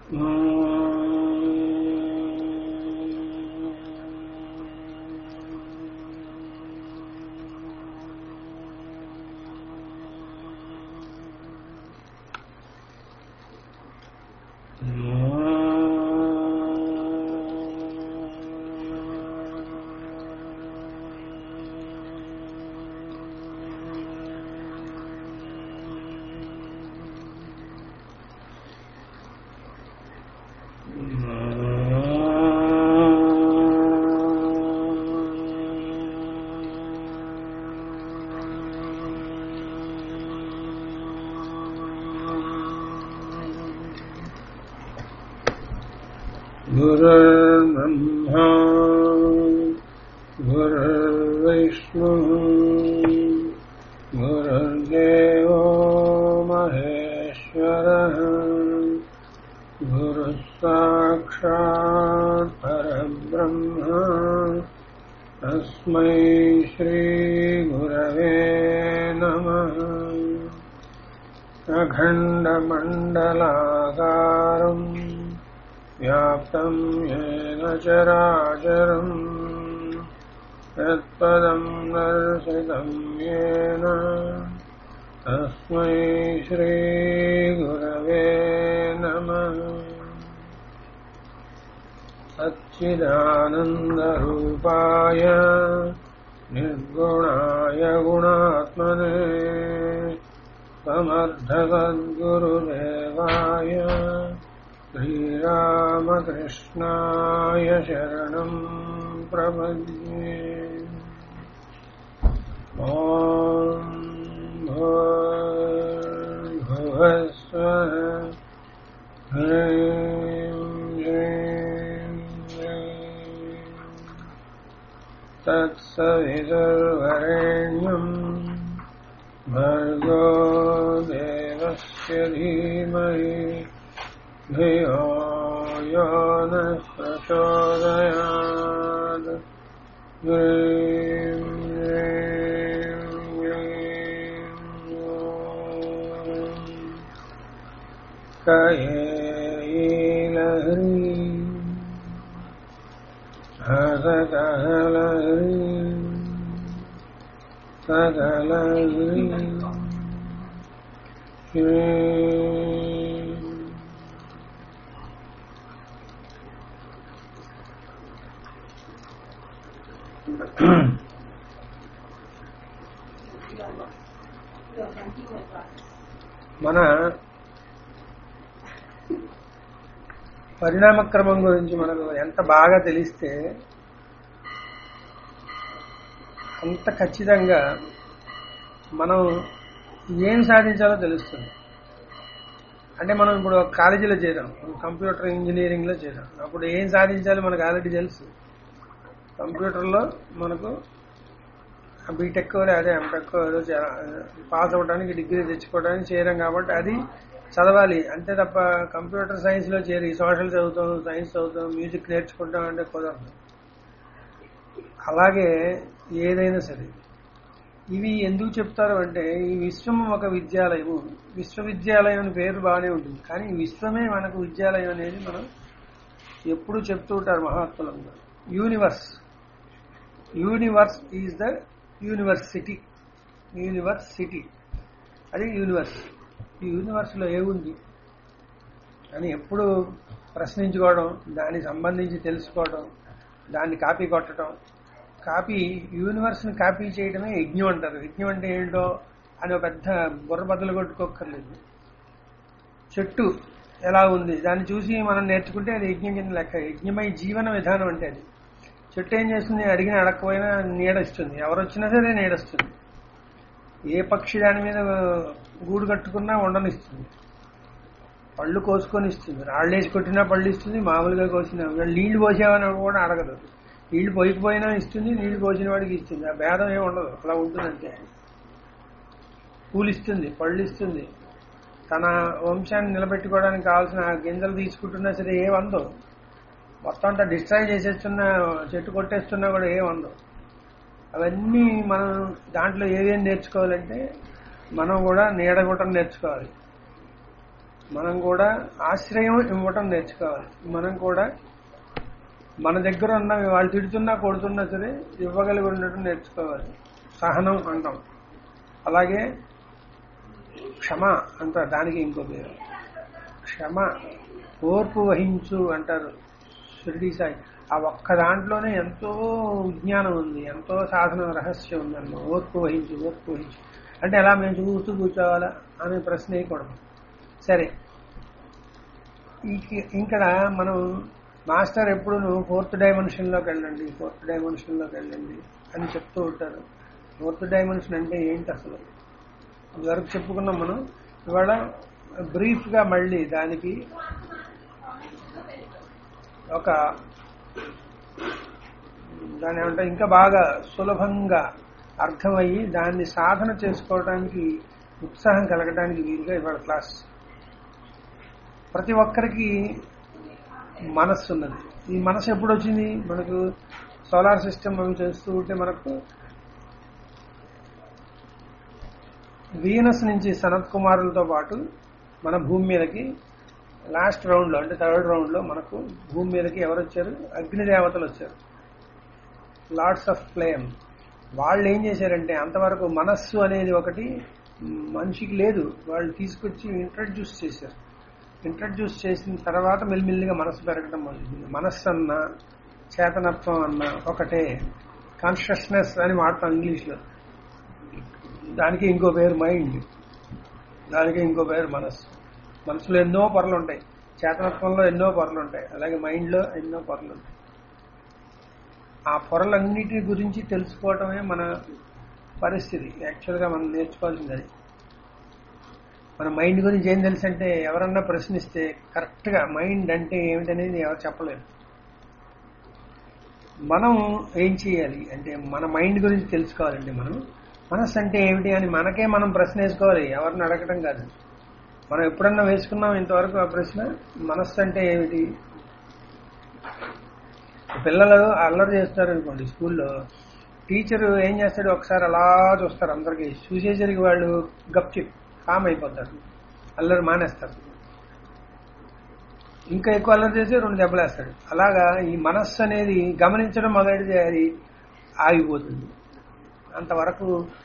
गुरुर्ब्रह्मा गुरुर्विष्णुः गुरुर्देवो महेश्वरः गुरुः साक्षात् परब्रह्म तस्मै श्रीगुरवे नमः अखण्डमण्डलाकारम् व्याप्तं येन चराचरम् यत्पदं दर्शितं येन तस्मै श्रीगुरवे नमः सच्चिदानन्दरूपाय निर्गुणाय गुणात्मने समर्थसद्गुरुदेवाय श्रीरामकृष्णाय शरणं प्रपद्ये ॐ भूर्भुवस्वः ह्रीं श्रीं श्रीं तत्सवितुर्वरेण्यम् भर्गो देवस्य धीमहि धियो यो नः प्रचोदयात् ह्रीं ह्रीं ह्रीं ॐ कयेलह्रीं हसकहलह्रीं सकलह्रीं श्रीं మన పరిణామక్రమం గురించి మనకు ఎంత బాగా తెలిస్తే అంత ఖచ్చితంగా మనం ఏం సాధించాలో తెలుస్తుంది అంటే మనం ఇప్పుడు ఒక కాలేజీలో చేరాం కంప్యూటర్ ఇంజనీరింగ్లో చేరాం అప్పుడు ఏం సాధించాలో మనకు ఆల్రెడీ తెలుసు కంప్యూటర్లో మనకు బీటెక్ అదే ఎంటెక్ ఏదో పాస్ అవ్వడానికి డిగ్రీ తెచ్చుకోవడానికి చేరాం కాబట్టి అది చదవాలి అంతే తప్ప కంప్యూటర్ సైన్స్లో చేరి సోషల్ చదువుతాం సైన్స్ చదువుతాం మ్యూజిక్ నేర్చుకుంటాం అంటే కుదరదు అలాగే ఏదైనా సరే ఇవి ఎందుకు చెప్తారు అంటే ఈ విశ్వం ఒక విద్యాలయము విశ్వవిద్యాలయం అని పేరు బాగానే ఉంటుంది కానీ విశ్వమే మనకు విద్యాలయం అనేది మనం ఎప్పుడు చెప్తూ ఉంటారు మహాత్ములందరూ universe universe is the university university అది యూనివర్స్ ఈ యూనివర్స్లో ఏముంది అని ఎప్పుడు ప్రశ్నించుకోవడం దానికి సంబంధించి తెలుసుకోవడం దాన్ని కాపీ కొట్టడం కాపీ యూనివర్స్ని కాపీ చేయడమే యజ్ఞం అంటారు యజ్ఞం అంటే ఏంటో అని ఒక పెద్ద బుర్ర బద్దలు కొట్టుకోక్కర్లేదు చెట్టు ఎలా ఉంది దాన్ని చూసి మనం నేర్చుకుంటే అది యజ్ఞం కింద లెక్క యజ్ఞమై జీవన విధానం అంటే అది చెట్టు ఏం చేస్తుంది అడిగిన అడగకపోయినా నీడస్తుంది ఎవరు వచ్చినా సరే నీడస్తుంది ఏ పక్షి దాని మీద గూడు కట్టుకున్నా ఉండనిస్తుంది పళ్ళు కోసుకొని ఇస్తుంది రాళ్ళేసి కొట్టినా పళ్ళు ఇస్తుంది మామూలుగా కోసిన నీళ్లు పోసావని కూడా అడగదు నీళ్లు పోయిపోయినా ఇస్తుంది నీళ్లు పోసిన వాడికి ఇస్తుంది ఆ భేదం ఏమి ఉండదు అలా ఉంటుందంటే పూలు ఇస్తుంది పళ్ళు ఇస్తుంది తన వంశాన్ని నిలబెట్టుకోవడానికి కావాల్సిన గింజలు తీసుకుంటున్నా సరే ఏమందో మొత్తం అంతా డిస్ట్రాయ్ చేసేస్తున్నా చెట్టు కొట్టేస్తున్నా కూడా ఏమందో అవన్నీ మనం దాంట్లో ఏవేం నేర్చుకోవాలంటే మనం కూడా నీడగొట్టం నేర్చుకోవాలి మనం కూడా ఆశ్రయం ఇవ్వటం నేర్చుకోవాలి మనం కూడా మన దగ్గర ఉన్న వాళ్ళు తిడుతున్నా కొడుతున్నా సరే ఇవ్వగలిగి ఉండటం నేర్చుకోవాలి సహనం అంటాం అలాగే క్షమ అంటారు దానికి ఇంకో పేరు క్షమ ఓర్పు వహించు అంటారు షిరిడి సాయి ఆ ఒక్క దాంట్లోనే ఎంతో విజ్ఞానం ఉంది ఎంతో సాధన రహస్యం ఉందన్న ఓర్పు వహించు ఓర్పు వహించు అంటే ఎలా మేము చూస్తూ కూర్చోవాలా అనే ప్రశ్న వేయకూడదు సరే ఇక- ఇక్కడ మనం మాస్టర్ ఎప్పుడు ఫోర్త్ డైమెన్షన్లోకి వెళ్ళండి ఫోర్త్ డైమెన్షన్లోకి వెళ్ళండి అని చెప్తూ ఉంటారు ఫోర్త్ డైమెన్షన్ అంటే ఏంటి అసలు ఇదివరకు చెప్పుకున్నాం మనం ఇవాళ బ్రీఫ్గా మళ్ళీ దానికి ఒక దాని ఏమంటే ఇంకా బాగా సులభంగా అర్థమయ్యి దాన్ని సాధన చేసుకోవడానికి ఉత్సాహం కలగడానికి వీలుగా ఇవాళ క్లాస్ ప్రతి ఒక్కరికి మనస్సు ఉన్నది ఈ మనసు ఎప్పుడు వచ్చింది మనకు సోలార్ సిస్టమ్ అవి చేస్తూ ఉంటే మనకు వీనస్ నుంచి సనత్ కుమారులతో పాటు మన భూమి మీదకి లాస్ట్ రౌండ్ లో అంటే థర్డ్ రౌండ్ లో మనకు భూమి మీదకి ఎవరు వచ్చారు అగ్ని దేవతలు వచ్చారు లార్డ్స్ ఆఫ్ ఫ్లేమ్ వాళ్ళు ఏం చేశారంటే అంతవరకు మనస్సు అనేది ఒకటి మనిషికి లేదు వాళ్ళు తీసుకొచ్చి ఇంట్రడ్యూస్ చేశారు ఇంట్రడ్యూస్ చేసిన తర్వాత మెల్లిమెల్లిగా మనసు పెరగడం మొదలైంది మనస్సు అన్న చేతనత్వం అన్న ఒకటే కాన్షియస్నెస్ అని వాడతాం ఇంగ్లీష్లో దానికి ఇంకో పేరు మైండ్ దానికి ఇంకో పేరు మనస్సు మనసులో ఎన్నో పొరలు ఉంటాయి చేతనత్వంలో ఎన్నో పొరలు ఉంటాయి అలాగే మైండ్లో ఎన్నో పొరలు ఉంటాయి ఆ పొరలన్నిటి గురించి తెలుసుకోవటమే మన పరిస్థితి యాక్చువల్గా మనం నేర్చుకోవాల్సింది అది మన మైండ్ గురించి ఏం తెలుసు అంటే ఎవరన్నా ప్రశ్నిస్తే కరెక్ట్గా మైండ్ అంటే ఏమిటనేది ఎవరు చెప్పలేరు మనం ఏం చేయాలి అంటే మన మైండ్ గురించి తెలుసుకోవాలంటే మనం మనస్సు అంటే ఏమిటి అని మనకే మనం ప్రశ్న వేసుకోవాలి ఎవరిని అడగటం కాదు మనం ఎప్పుడన్నా వేసుకున్నాం ఇంతవరకు ఆ ప్రశ్న మనస్సు అంటే ఏమిటి పిల్లలు అల్లరి చేస్తారు అనుకోండి స్కూల్లో టీచర్ ఏం చేస్తాడు ఒకసారి అలా చూస్తారు అందరికి చూసేసరికి వాళ్ళు గప్చిప్ కామ్ అయిపోతారు అల్లరి మానేస్తారు ఇంకా ఎక్కువ అల్లరి చేసి రెండు దెబ్బలేస్తాడు అలాగా ఈ మనస్సు అనేది గమనించడం మొదలెడితే అది ఆగిపోతుంది అంతవరకు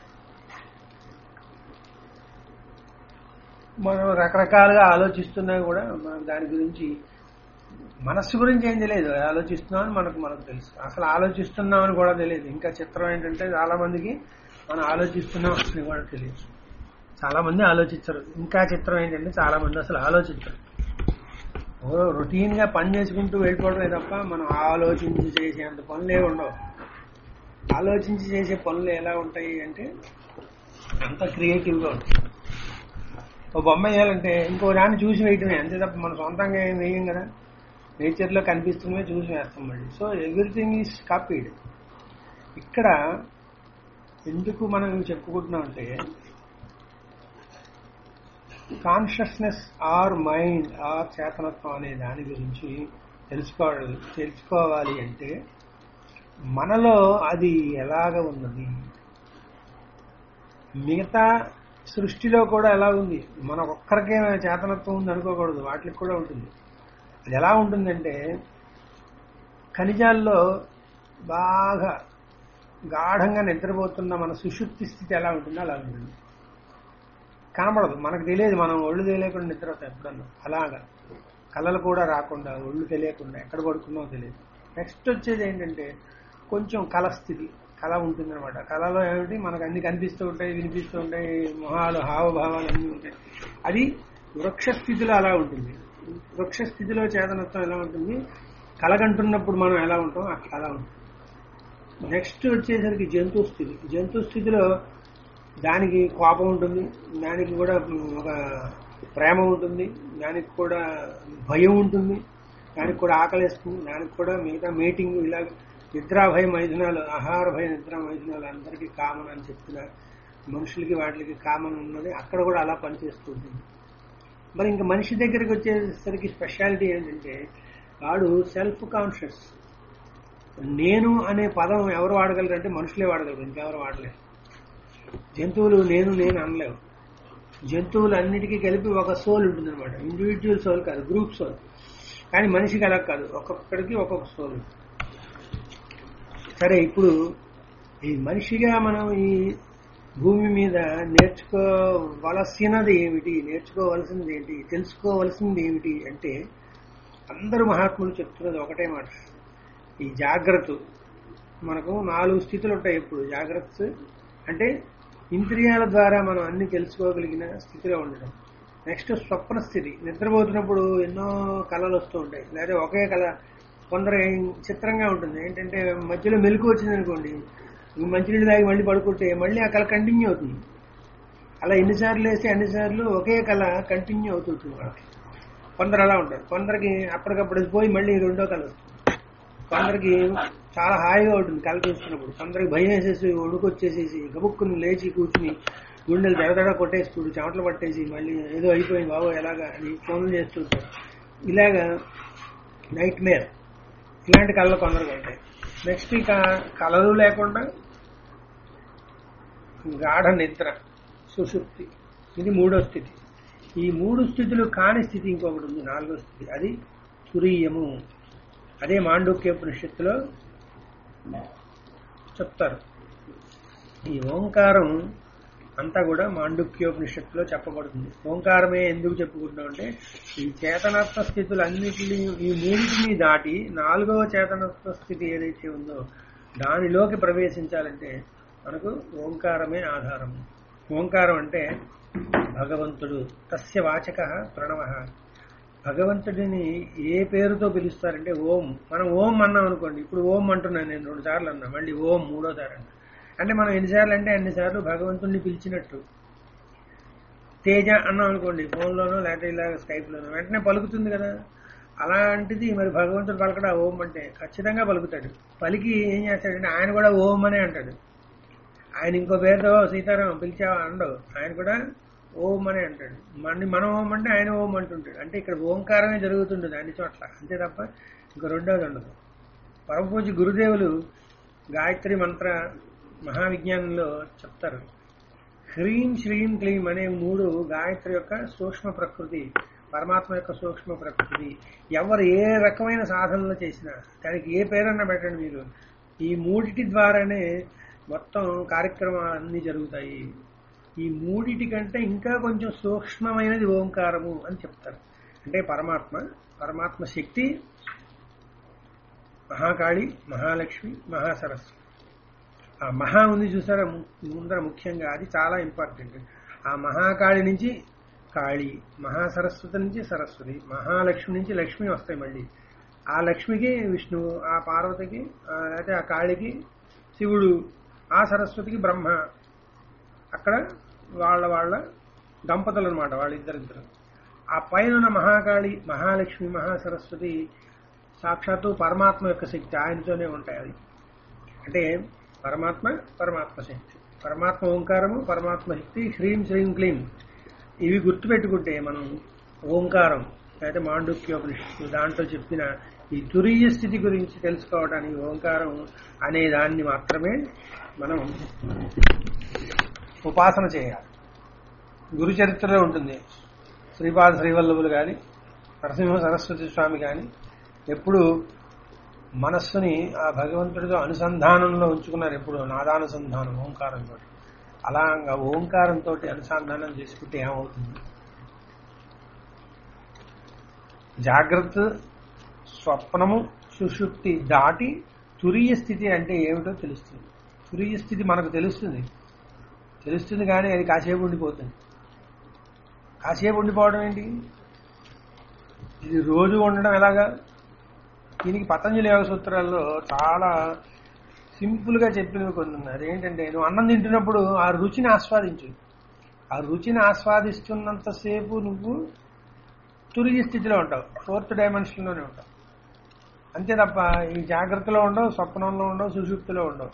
మనం రకరకాలుగా ఆలోచిస్తున్నా కూడా మనం దాని గురించి మనస్సు గురించి ఏం తెలియదు ఆలోచిస్తున్నామని మనకు మనకు తెలుసు అసలు ఆలోచిస్తున్నామని కూడా తెలియదు ఇంకా చిత్రం ఏంటంటే చాలా మందికి మనం ఆలోచిస్తున్నాం అని కూడా తెలియదు చాలా మంది ఆలోచించరు ఇంకా చిత్రం ఏంటంటే చాలా మంది అసలు ఆలోచించరు ఓ రొటీన్ గా పని చేసుకుంటూ వెళ్ళిపోవడమే తప్ప మనం ఆలోచించి చేసేంత పనులే ఉండవు ఆలోచించి చేసే పనులు ఎలా ఉంటాయి అంటే అంత క్రియేటివ్ గా ఉంటాయి ఓ బొమ్మ వేయాలంటే ఇంకో దాన్ని చూసి వేయటమే అంతే తప్ప మన సొంతంగా ఏం వేయం కదా నేచర్ లో కనిపిస్తున్నవే చూసి వేస్తాం మళ్ళీ సో ఎవ్రీథింగ్ ఈజ్ కాపీడ్ ఇక్కడ ఎందుకు మనం ఇవి చెప్పుకుంటున్నాం అంటే కాన్షియస్నెస్ ఆర్ మైండ్ ఆర్ చేతనత్వం అనే దాని గురించి తెలుసుకోవాలి తెలుసుకోవాలి అంటే మనలో అది ఎలాగ ఉన్నది మిగతా సృష్టిలో కూడా ఎలా ఉంది మన ఒక్కరికే చేతనత్వం ఉంది అనుకోకూడదు వాటికి కూడా ఉంటుంది అది ఎలా ఉంటుందంటే ఖనిజాల్లో బాగా గాఢంగా నిద్రపోతున్న మన సుషుప్తి స్థితి ఎలా ఉంటుందో అలా ఉంటుంది కనబడదు మనకు తెలియదు మనం ఒళ్ళు తెలియకుండా నిద్రపోతాం ఎప్పుడన్నా అలాగా కళలు కూడా రాకుండా ఒళ్ళు తెలియకుండా ఎక్కడ పడుకున్నామో తెలియదు నెక్స్ట్ వచ్చేది ఏంటంటే కొంచెం కళ స్థితి కళ ఉంటుందన్నమాట కళలో ఏమిటి మనకు అన్ని కనిపిస్తూ ఉంటాయి వినిపిస్తూ ఉంటాయి మొహాలు హావభావాలు అన్నీ ఉంటాయి అది వృక్ష స్థితిలో అలా ఉంటుంది వృక్ష స్థితిలో చేతనత్వం ఎలా ఉంటుంది కలగంటున్నప్పుడు మనం ఎలా ఉంటాం అక్కడ అలా ఉంటుంది నెక్స్ట్ వచ్చేసరికి జంతు స్థితి జంతు స్థితిలో దానికి కోపం ఉంటుంది దానికి కూడా ఒక ప్రేమ ఉంటుంది దానికి కూడా భయం ఉంటుంది దానికి కూడా ఆకలిస్తుంది దానికి కూడా మిగతా మీటింగ్ ఇలా నిద్రాభయ మైథునాలు ఆహార భయ నిద్రా మైథునాలు అందరికీ కామన్ అని చెప్తున్నారు మనుషులకి వాటికి కామన్ ఉన్నది అక్కడ కూడా అలా పనిచేస్తూ ఉంటుంది మరి ఇంకా మనిషి దగ్గరికి వచ్చేసరికి స్పెషాలిటీ ఏంటంటే వాడు సెల్ఫ్ కాన్షియస్ నేను అనే పదం ఎవరు వాడగలరు అంటే మనుషులే వాడగలరు ఇంకెవరు వాడలేరు జంతువులు నేను నేను అనలేవు జంతువులన్నిటికీ కలిపి ఒక సోల్ ఉంటుంది అనమాట ఇండివిజువల్ సోల్ కాదు గ్రూప్ సోల్ కానీ మనిషికి అలా కాదు ఒక్కొక్కడికి ఒక్కొక్క సోల్ ఉంటుంది. సరే ఇప్పుడు ఈ మనిషిగా మనం ఈ భూమి మీద నేర్చుకోవలసినది ఏమిటి నేర్చుకోవలసినది ఏంటి తెలుసుకోవలసింది ఏమిటి అంటే అందరూ మహాత్ములు చెప్తున్నది ఒకటే మాట ఈ జాగ్రత్త మనకు నాలుగు స్థితులు ఉంటాయి ఇప్పుడు జాగ్రత్త అంటే ఇంద్రియాల ద్వారా మనం అన్ని తెలుసుకోగలిగిన స్థితిలో ఉండడం నెక్స్ట్ స్వప్న స్థితి నిద్రపోతున్నప్పుడు ఎన్నో కళలు వస్తూ ఉంటాయి లేదా ఒకే కళ కొందరు చిత్రంగా ఉంటుంది ఏంటంటే మధ్యలో మెలకు వచ్చింది అనుకోండి మంచినీళ్ళు తాగి మళ్ళీ పడుకుంటే మళ్ళీ ఆ కళ కంటిన్యూ అవుతుంది అలా ఎన్నిసార్లు వేస్తే అన్నిసార్లు ఒకే కళ కంటిన్యూ అవుతుంటుంది వాళ్ళకి కొందరు అలా ఉంటారు కొందరికి అప్పటికప్పుడు పోయి మళ్ళీ రెండో కళ వస్తుంది కొందరికి చాలా హాయిగా ఉంటుంది కళ చూస్తున్నప్పుడు కొందరికి భయం వేసేసి వణుకొచ్చేసేసి గబుక్కుని లేచి కూర్చుని గుండెలు దడదడ కొట్టేసుకుంటూ చెమటలు పట్టేసి మళ్ళీ ఏదో అయిపోయింది బాబు ఎలాగా అని ఫోన్లు చేస్తుంటారు ఇలాగా నైట్ మేర్ ఇలాంటి కళలు కొందరికి ఉంటాయి నెక్స్ట్ ఇక కళలు లేకుండా గాఢ నిద్ర సుషుప్తి ఇది మూడో స్థితి ఈ మూడు స్థితులు కాని స్థితి ఇంకొకటి ఉంది నాలుగో స్థితి అది తురీయము అదే మాండూక్యోపనిషత్తులో చెప్తారు ఈ ఓంకారం అంతా కూడా మాండుక్యోపనిషత్తులో చెప్పబడుతుంది ఓంకారమే ఎందుకు చెప్పుకుంటాం అంటే ఈ చేతనత్వ స్థితులన్నిటిని ఈ మూడింటిని దాటి నాలుగవ చేతనత్వ స్థితి ఏదైతే ఉందో దానిలోకి ప్రవేశించాలంటే మనకు ఓంకారమే ఆధారం ఓంకారం అంటే భగవంతుడు తస్య వాచక ప్రణవ భగవంతుడిని ఏ పేరుతో పిలుస్తారంటే ఓం మనం ఓం అన్నాం అనుకోండి ఇప్పుడు ఓం అంటున్నాను నేను రెండు సార్లు అన్నా మళ్ళీ ఓం మూడోసారి అన్నా అంటే మనం ఎన్నిసార్లు అంటే అన్నిసార్లు భగవంతుడిని పిలిచినట్టు తేజ అన్నాం అనుకోండి ఫోన్లోనో లేకపోతే ఇలా స్కైప్లోనో వెంటనే పలుకుతుంది కదా అలాంటిది మరి భగవంతుడు పలకడా ఓం అంటే ఖచ్చితంగా పలుకుతాడు పలికి ఏం చేస్తాడంటే ఆయన కూడా ఓం అనే అంటాడు ఆయన ఇంకో పేరుతో సీతారాం పిలిచావా అండవు ఆయన కూడా ఓం అనే అంటాడు మన మనం ఓం అంటే ఆయన ఓం అంటుంటాడు అంటే ఇక్కడ ఓంకారమే జరుగుతుంటుంది అన్ని చోట్ల అంతే తప్ప ఇంకో రెండోది ఉండదు పరమపూజ గురుదేవులు గాయత్రి మంత్ర మహావిజ్ఞానంలో చెప్తారు హ్రీం శ్రీం క్లీం అనే మూడు గాయత్రి యొక్క సూక్ష్మ ప్రకృతి పరమాత్మ యొక్క సూక్ష్మ ప్రకృతి ఎవరు ఏ రకమైన సాధనలు చేసినా దానికి ఏ పేరన్నా పెట్టండి మీరు ఈ మూడిటి ద్వారానే మొత్తం కార్యక్రమాలన్నీ జరుగుతాయి ఈ మూడిటి కంటే ఇంకా కొంచెం సూక్ష్మమైనది ఓంకారము అని చెప్తారు అంటే పరమాత్మ పరమాత్మ శక్తి మహాకాళి మహాలక్ష్మి మహాసరస్వతి ఆ మహా ఉంది చూసారా ము- ముందర ముఖ్యంగా అది చాలా ఇంపార్టెంట్ ఆ మహాకాళి నుంచి కాళి మహాసరస్వతి నుంచి సరస్వతి మహాలక్ష్మి నుంచి లక్ష్మి వస్తాయి మళ్ళీ ఆ లక్ష్మికి విష్ణువు ఆ పార్వతికి ఆ, లేకపోతే ఆ కాళికి శివుడు ఆ సరస్వతికి బ్రహ్మ అక్కడ వాళ్ళ వాళ్ళ దంపతులు అనమాట వాళ్ళిద్దరిద్దరు ఆ పైన ఉన్న మహాకాళి మహాలక్ష్మి మహాసరస్వతి సాక్షాత్తు పరమాత్మ యొక్క శక్తి ఆయనతోనే ఉంటాయి అది అంటే పరమాత్మ పరమాత్మ శక్తి పరమాత్మ ఓంకారము పరమాత్మ శక్తి హ్రీం శ్రీం క్లీం ఇవి గుర్తుపెట్టుకుంటే మనం ఓంకారం అయితే మాండుక్యోపనిషత్తు దాంట్లో చెప్పిన ఈ తురీయ స్థితి గురించి తెలుసుకోవడానికి ఓంకారం అనే దాన్ని మాత్రమే మనం ఉపాసన చేయాలి గురు చరిత్రలో ఉంటుంది శ్రీపాద శ్రీవల్లభులు కానీ నరసింహ సరస్వతి స్వామి కానీ ఎప్పుడు మనస్సుని ఆ భగవంతుడితో అనుసంధానంలో ఉంచుకున్నారు ఎప్పుడు నాదానుసంధానం ఓంకారంతో అలా ఓంకారంతో అనుసంధానం చేసుకుంటే ఏమవుతుంది జాగ్రత్త స్వప్నము సుషుప్తి దాటి తురీయ స్థితి అంటే ఏమిటో తెలుస్తుంది తురీయ స్థితి మనకు తెలుస్తుంది తెలుస్తుంది కానీ అది కాసేపు ఉండిపోతుంది కాసేపు ఉండిపోవడం ఏంటి ఇది రోజు ఉండడం ఎలాగా దీనికి పతంజలి యోగ సూత్రాల్లో చాలా సింపుల్ గా చెప్పినవి కొన్ని ఉన్నాయి అదేంటంటే నువ్వు అన్నం తింటున్నప్పుడు ఆ రుచిని ఆస్వాదించు ఆ రుచిని ఆస్వాదిస్తున్నంతసేపు నువ్వు తురిగి స్థితిలో ఉంటావు ఫోర్త్ డైమెన్షన్ లోనే ఉంటావు అంతే తప్ప ఈ జాగ్రత్తలో ఉండవు స్వప్నంలో ఉండవు సుషుప్తిలో ఉండవు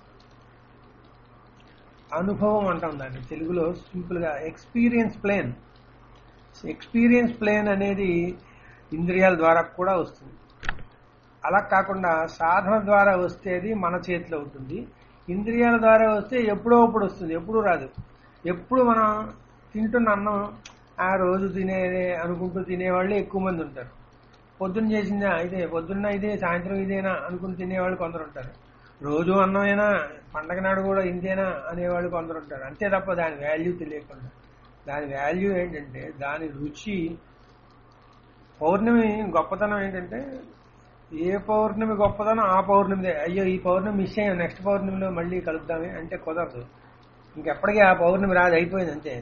అనుభవం అంటాం దాన్ని తెలుగులో సింపుల్ గా ఎక్స్పీరియన్స్ ప్లేన్ ఎక్స్పీరియన్స్ ప్లేన్ అనేది ఇంద్రియాల ద్వారా కూడా వస్తుంది అలా కాకుండా సాధన ద్వారా వస్తేది మన చేతిలో ఉంటుంది ఇంద్రియాల ద్వారా వస్తే ఎప్పుడో అప్పుడు వస్తుంది ఎప్పుడు రాదు ఎప్పుడు మనం తింటున్న అన్నం ఆ రోజు తినే అనుకుంటూ తినేవాళ్ళు ఎక్కువ మంది ఉంటారు పొద్దున్న చేసిందా ఇదే పొద్దున్న ఇదే సాయంత్రం ఇదేనా అనుకుని తినేవాళ్ళు కొందరు ఉంటారు రోజు అన్నమేనా పండగ నాడు కూడా ఇంతేనా అనేవాళ్ళు కొందరు ఉంటారు అంతే తప్ప దాని వాల్యూ తెలియకుండా దాని వాల్యూ ఏంటంటే దాని రుచి పౌర్ణమి గొప్పతనం ఏంటంటే ఏ పౌర్ణమి గొప్పతనం ఆ పౌర్ణమిదే అయ్యో ఈ పౌర్ణమి మిస్ అయ్యాం నెక్స్ట్ పౌర్ణమిలో మళ్ళీ కలుద్దామే అంటే కుదరదు ఇంకెప్పటికీ ఆ పౌర్ణమి రాదు అయిపోయింది అంతే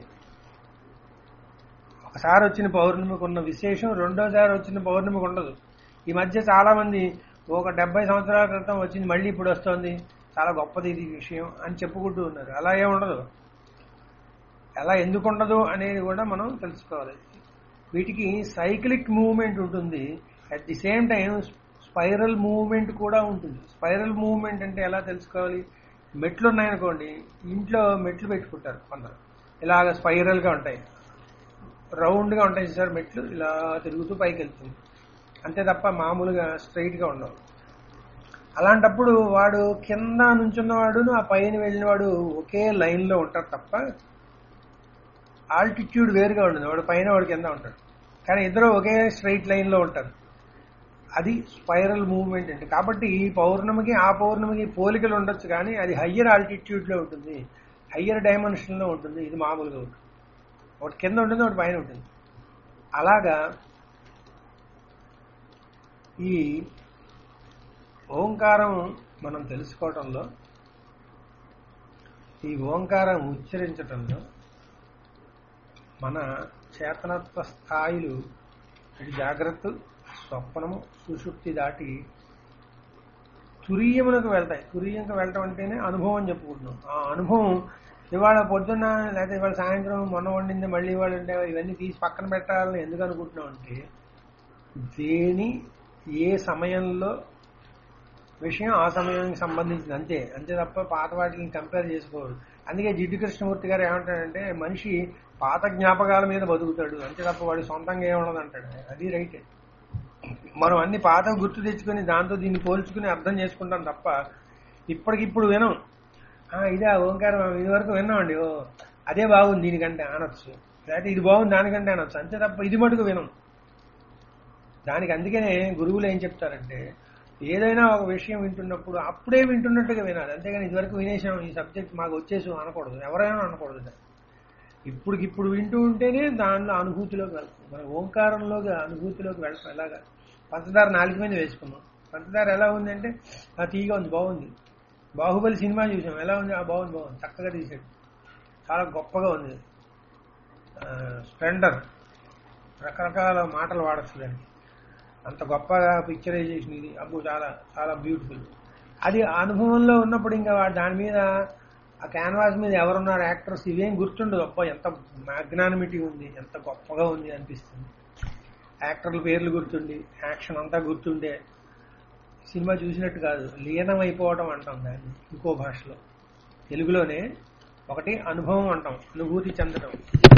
ఒకసారి వచ్చిన పౌర్ణమికి ఉన్న విశేషం రెండోసారి వచ్చిన పౌర్ణమికి ఉండదు ఈ మధ్య చాలా మంది ఒక డెబ్బై సంవత్సరాల క్రితం వచ్చింది మళ్ళీ ఇప్పుడు వస్తోంది చాలా గొప్పది ఇది విషయం అని చెప్పుకుంటూ ఉన్నారు అలా ఏం ఉండదు ఎలా ఎందుకు ఉండదు అనేది కూడా మనం తెలుసుకోవాలి వీటికి సైక్లిక్ మూవ్మెంట్ ఉంటుంది at the same time spiral movement కూడా ఉంటుంది స్పైరల్ మూవ్మెంట్ అంటే ఎలా తెలుసుకోవాలి మెట్లు ఉన్నాయనుకోండి ఇంట్లో మెట్లు పెట్టుకుంటారు కొందరు ఇలాగ స్పైరల్గా ఉంటాయి రౌండ్గా ఉంటాయి సార్ మెట్లు ఇలా తిరుగుతూ పైకి వెళ్తుంది అంతే తప్ప మామూలుగా స్ట్రైట్గా ఉండవు అలాంటప్పుడు వాడు కింద నుంచున్నవాడును ఆ పైన వెళ్ళినవాడు ఒకే లైన్లో ఉంటారు తప్ప ఆల్టిట్యూడ్ వేరుగా ఉంటుంది వాడు పైన వాడు కింద ఉంటాడు కానీ ఇద్దరు ఒకే స్ట్రైట్ లైన్లో ఉంటారు అది స్పైరల్ మూవ్మెంట్ అంటే కాబట్టి ఈ పౌర్ణమికి ఆ పౌర్ణమికి పోలికలు ఉండొచ్చు కానీ అది హయ్యర్ ఆల్టిట్యూడ్లో ఉంటుంది హయ్యర్ డైమెన్షన్లో ఉంటుంది ఇది మామూలుగా ఉంటుంది ఒకటి కింద ఉంటుంది ఒకటి పైన ఉంటుంది అలాగా ఈ ఓంకారం మనం తెలుసుకోవటంలో ఈ ఓంకారం ఉచ్చరించటంలో మన చేతనత్వ స్థాయిలు ఇటు జాగ్రత్త స్వప్నము సుషుప్తి దాటి తురీయమునకు వెళ్తాయి తురీయంకు వెళ్ళటం అంటేనే అనుభవం అని చెప్పుకుంటున్నాం ఆ అనుభవం ఇవాళ పొద్దున్న లేకపోతే ఇవాళ సాయంత్రం మొన్న వండింది మళ్ళీ ఇవాళ ఉండే ఇవన్నీ తీసి పక్కన పెట్టాలని ఎందుకు అనుకుంటున్నాం అంటే దేని ఏ సమయంలో విషయం ఆ సమయానికి సంబంధించింది అంతే అంతే తప్ప పాత వాటిని కంపేర్ చేసుకోరు అందుకే జిడ్డు కృష్ణమూర్తి గారు ఏమంటాడంటే మనిషి పాత జ్ఞాపకాల మీద బతుకుతాడు అంతే తప్ప వాడు సొంతంగా ఏముండదు అంటాడు అది రైటే మనం అన్ని పాత గుర్తు తెచ్చుకొని దాంతో దీన్ని పోల్చుకుని అర్థం చేసుకుంటాం తప్ప ఇప్పటికిప్పుడు వినం ఆ, ఇదే ఓంకారం ఇది వరకు విన్నామండి ఓ అదే బాగుంది దీనికంటే అనొచ్చు లేకపోతే ఇది బాగుంది దానికంటే అనొచ్చు అంతే తప్ప ఇది మటుకు వినం దానికి అందుకనే గురువులు ఏం చెప్తారంటే ఏదైనా ఒక విషయం వింటున్నప్పుడు అప్పుడే వింటున్నట్టుగా వినాలి అంతేగాని ఇదివరకు వినేసాం ఈ సబ్జెక్ట్ మాకు వచ్చేసి అనకూడదు ఎవరైనా అనకూడదు దాన్ని. ఇప్పటికిప్పుడు వింటూ ఉంటేనే దానిలో అనుభూతిలోకి వెళ్తాం మన ఓంకారంలోకి అనుభూతిలోకి వెళ్తాం ఎలాగా పంచదార నాలుగు మీద వేసుకున్నాం పంచదార ఎలా ఉంది అంటే ఆ తీగ ఉంది బాగుంది బాహుబలి సినిమా చూసాం ఎలా ఉంది ఆ బాగుంది బాగుంది చక్కగా తీసాడు చాలా గొప్పగా ఉంది స్ప్లెండర్ రకరకాల మాటలు వాడచ్చు దానికి అంత గొప్పగా పిక్చరైజేషన్ ఇది అబ్బో చాలా చాలా బ్యూటిఫుల్ అది ఆ అనుభవంలో ఉన్నప్పుడు ఇంకా వాడు దాని మీద ఆ క్యాన్వాస్ మీద ఎవరున్నారు యాక్టర్స్ ఇవేం గుర్తుండదు అబ్బా ఎంత మ్యాగ్నానిమిటీ ఉంది ఎంత గొప్పగా ఉంది అనిపిస్తుంది యాక్టర్ల పేర్లు గుర్తుండి యాక్షన్ అంతా గుర్తుండే సినిమా చూసినట్టు కాదు లీనమైపోవడం అంటాం దాన్ని ఇంకో భాషలో తెలుగులోనే ఒకటి అనుభవం అంటాం అనుభూతి చెందడం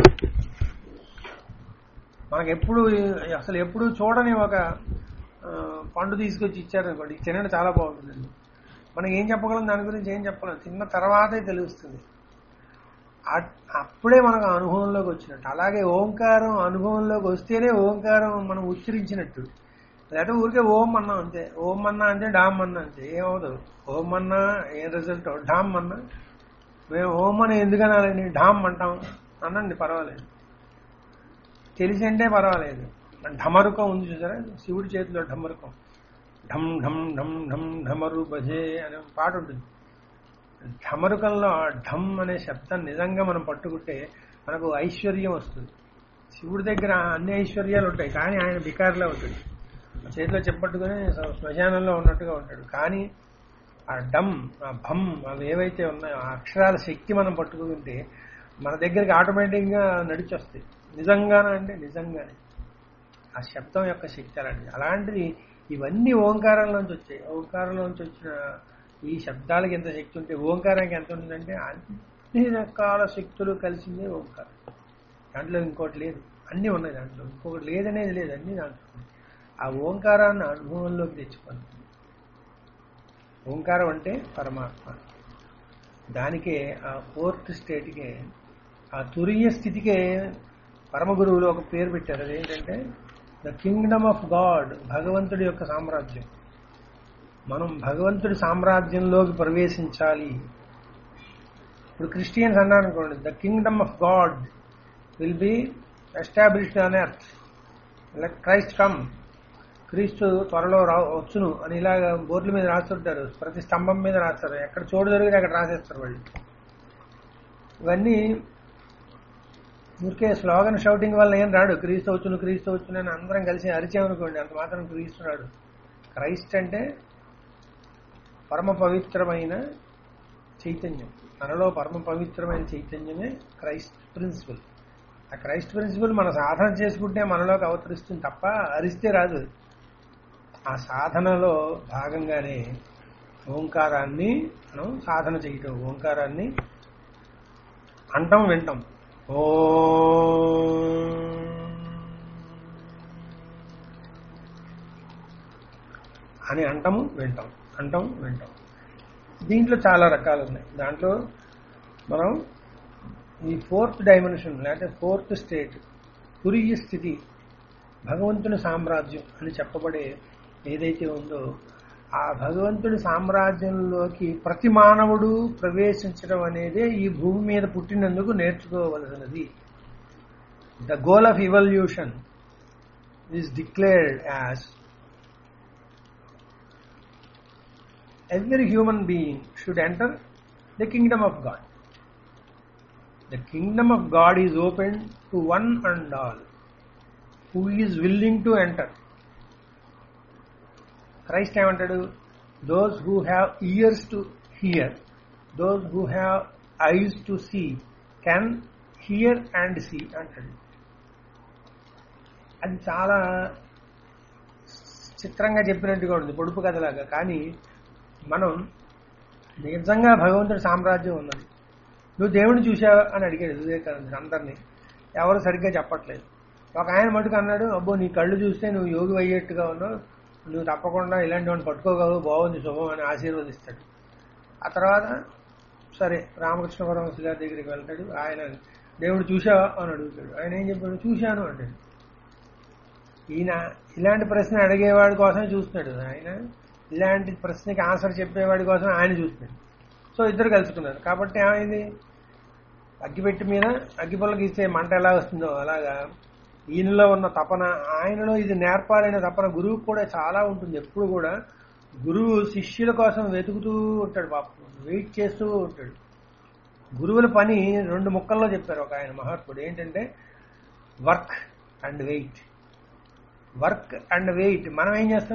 మనకు ఎప్పుడు అసలు ఎప్పుడు చూడని ఒక ఆ, పండు తీసుకొచ్చి ఇచ్చారనుకోండి ఇది తినడం చాలా బాగుంటుందండి మనం ఏం చెప్పగలం దాని గురించి ఏం చెప్పలేం తిన్న తర్వాతే తెలుస్తుంది ఆ- అప్పుడే మనకు ఆ అనుభవంలోకి వచ్చినట్టు అలాగే ఓంకారం అనుభవంలోకి వస్తేనే ఓంకారం మనం ఉచ్చరించినట్టు లేకపోతే ఊరికే ఓం అన్నా అంతే ఓం అన్నా అంటే డామ్ అన్నా అంతే ఏమవుతుంది ఓం అన్నా ఏం రిజల్ట్ డామ్ అన్నా మేము ఓం అని ఎందుకు అనాలండి డామ్ అంటాం అనండి పర్వాలేదు తెలిసి అంటే పర్వాలేదు ఢమరుకం ఉంది చూసారా శివుడి చేతిలో ఢమరుకం ఢమ్ ఢమ్ ఢమ్ ఢమ్ ఢమరు భజే అనే పాట ఉంటుంది ఢమరుకంలో ఆ ఢమ్ అనే శబ్దం నిజంగా మనం పట్టుకుంటే మనకు ఐశ్వర్యం వస్తుంది శివుడి దగ్గర అన్ని ఐశ్వర్యాలు ఉంటాయి కానీ ఆయన బికారిలో ఉంటాడు చేతిలో చెప్పట్టుకుని శ్మశానంలో ఉన్నట్టుగా ఉంటాడు కానీ ఆ డమ్ ఆ భమ్ అవి ఏవైతే ఉన్నాయో ఆ అక్షరాల శక్తి మనం పట్టుకుంటే మన దగ్గరికి ఆటోమేటిక్గా నడిచొస్తాయి నిజంగానా అంటే నిజంగానే ఆ శబ్దం యొక్క శక్తి అలాంటిది అలాంటిది ఇవన్నీ ఓంకారంలోంచి వచ్చాయి ఓంకారంలోంచి వచ్చిన ఈ శబ్దాలకు ఎంత శక్తి ఉంటే ఓంకారానికి ఎంత ఉంటుందంటే అన్ని రకాల శక్తులు కలిసిందే ఓంకారం దాంట్లో ఇంకోటి లేదు అన్నీ ఉన్నాయి దాంట్లో ఇంకొకటి లేదనేది లేదు అన్నీ దాంట్లో ఉన్నాయి. ఆ ఓంకారాన్ని అనుభవంలోకి తెచ్చుకోండి ఓంకారం అంటే పరమాత్మ దానికే ఆ ఫోర్త్ స్టేట్కే ఆ తురీయ స్థితికే పరమ గురువులు ఒక పేరు పెట్టారు అదేంటంటే ద కింగ్డమ్ ఆఫ్ గాడ్ భగవంతుడి యొక్క సామ్రాజ్యం మనం భగవంతుడి సామ్రాజ్యంలోకి ప్రవేశించాలి ఇప్పుడు క్రిస్టియన్స్ అన్నారు అనుకోండి the kingdom of God will be established on earth like Christ come క్రీస్తు త్వరలో రా వచ్చును అని ఇలాగ బోర్డుల మీద రాస్తుంటారు ప్రతి స్తంభం మీద రాస్తారు ఎక్కడ చోటు దొరికితే అక్కడ రాసేస్తారు వాళ్ళు ఇవన్నీ ఊరికే స్లోగన్ షౌటింగ్ వల్ల ఏం రాడు క్రీస్తు వచ్చును క్రీస్తు వచ్చును అని అందరం కలిసి అరిచామనుకోండి అంత మాత్రం క్రీస్తు రాడు క్రైస్ట్ అంటే పరమ పవిత్రమైన చైతన్యం మనలో పరమ పవిత్రమైన చైతన్యమే క్రైస్ట్ ప్రిన్సిపల్ ఆ క్రైస్ట్ ప్రిన్సిపల్ మన సాధన చేసుకుంటే మనలోకి అవతరిస్తుంది తప్ప అరిస్తే రాదు ఆ సాధనలో భాగంగానే ఓంకారాన్ని మనం సాధన చేయటం ఓంకారాన్ని అంటాం వింటాం ఓ అని అంటాము వింటాం అంటాం వింటాం దీంట్లో చాలా రకాలు ఉన్నాయి దాంట్లో మనం ఈ ఫోర్త్ డైమెన్షన్ లేకపోతే ఫోర్త్ స్టేట్ తురియ స్థితి భగవంతుని సామ్రాజ్యం అని చెప్పబడే ఏదైతే ఉందో ఆ భగవంతుడి సామ్రాజ్యంలోకి ప్రతి మానవుడు ప్రవేశించడం అనేదే ఈ భూమి మీద పుట్టినందుకు నేర్చుకోవలసినది the goal of evolution is declared as every human being should enter the kingdom of God. The kingdom of God is open to one and all who is willing to enter. Christ ఏమంటాడు those who have ears to hear those who have eyes to see can hear and see అంటాడు అది చాలా చిత్రంగా చెప్పినట్టుగా ఉంది పొడుపు కథలాగా కానీ మనం నిజంగా భగవంతుడి సామ్రాజ్యం ఉన్నది నువ్వు దేవుడిని చూసావా అని అడిగాడు వివేకానందుడు అందరినీ ఎవరు సరిగ్గా చెప్పట్లేదు ఒక ఆయన మటుకు అన్నాడు అబ్బో నీ కళ్ళు చూస్తే నువ్వు యోగి అయ్యేట్టుగా ఉన్నావు నువ్వు తప్పకుండా ఇలాంటి వాడిని పట్టుకోగలవు బాగుంది శుభం అని ఆశీర్వదిస్తాడు ఆ తర్వాత సరే రామకృష్ణ పరమశ గారి దగ్గరికి వెళ్తాడు ఆయన దేవుడు చూసావా అని అడుగుతాడు ఆయన ఏం చెప్పాడు చూశాను అంటాడు ఈయన ఇలాంటి ప్రశ్న అడిగేవాడి కోసమే చూస్తున్నాడు ఆయన ఇలాంటి ప్రశ్నకి ఆన్సర్ చెప్పేవాడి కోసం ఆయన చూస్తున్నాడు సో ఇద్దరు కలుసుకున్నారు కాబట్టి ఏమైంది అగ్గిపెట్టి మీద అగ్గిపుల్లకి ఇస్తే మంట ఎలా వస్తుందో అలాగా ఈయనలో ఉన్న తపన ఆయనలో ఇది నేర్పాలనే తపన గురువు కూడా చాలా ఉంటుంది ఎప్పుడు కూడా గురువు శిష్యుల కోసం వెతుకుతూ ఉంటాడు పాపం వెయిట్ చేస్తూ ఉంటాడు గురువుల పని రెండు ముక్కల్లో చెప్పారు ఒక ఆయన మహాత్ముడు ఏంటంటే work and wait work and wait మనం ఏం చేస్తాం